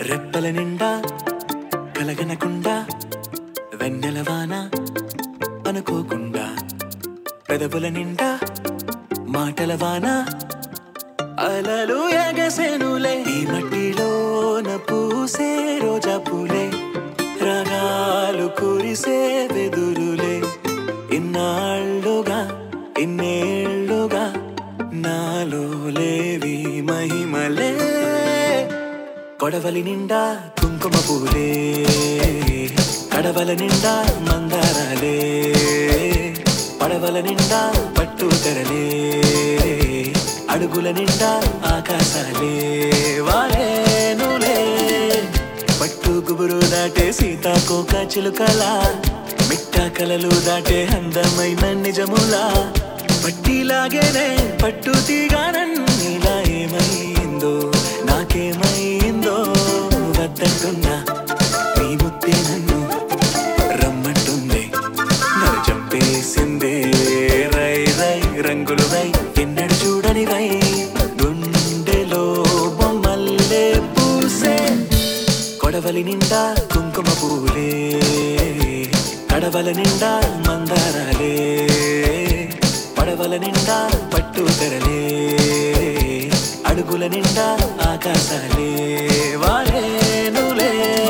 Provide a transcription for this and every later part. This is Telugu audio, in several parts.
రెప్పల నిండా కలగనకుండా వెన్నెల వాన అనుకోకుండా పెదవుల నిండా మాటల వాన అలలు ఎగసెనులే ఈ మట్టిలోన పూసే రోజా పూలే రాగాలు కురిసే వెదురులే ఇన్నాళ్ళుగా ఇన్నేళ్ళుగా నాలో లేవి మహిమలే కొడవలి నిండా కుంకుమ పూలే కడవల నిండా మందారాలే పడవల నిండా పట్టు తెరలే అడుగుల నిండా ఆకాశాలే వారేనులే పట్టు గుబురు దాటే సీతాకోక చిలుకలా మిట్ట కలలు దాటే అందమైన నిజములా పట్టిలాగేనే పట్టు తీగానన్నీలా ఏమైందో నాకేమైందో వద్దంటున్నా నీ ముత్తే నన్ను రమ్మంటుంది నన్ను చంపేసిందే రై రై రంగులు రై ఎన్నడు చూడని రై గుండెలో బొమ్మల్లే పూసే కొడవలి నిండా కుంకుమ పూలే కడవల నిండా మందారాలే పడవల నిండా పట్టు తెరలే అడుగుల నిండా ఆకాశాలే వారేనులే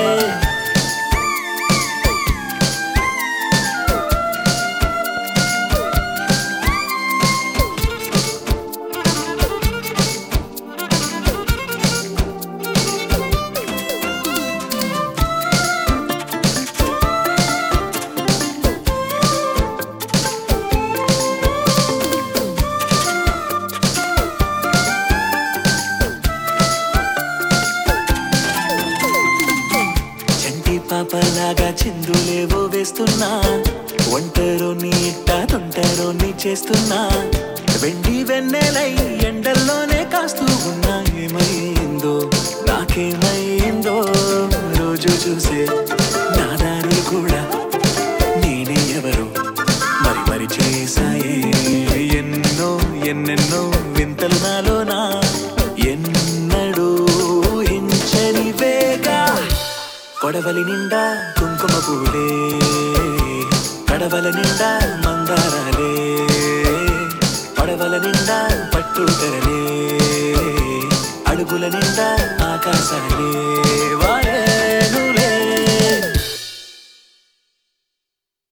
చంటి పాపలాగా చిందులేవో వేస్తున్నా ఒంటరో నీ ఇట్ట తొంటరో నీ చేస్తున్నా వెండి వెన్నెలై ఎండల్లోనే కాస్తూ ఉన్నా ఏమైందో నాకేమైందో రోజు చూసే నా దారులు కూడా నేనే ఎవరు మరి మరి చేశాయే ఎన్నో ఎన్నెన్నో వింతలు నాలోనా ఎన్నడూ హించని వేగా కొడవలి నిండా కుంకుమ పూలే కడవల నిండా మందారాలే పడవల నిండా పట్టు తెరలే అడుగుల నిండా ఆకాశాలే వారే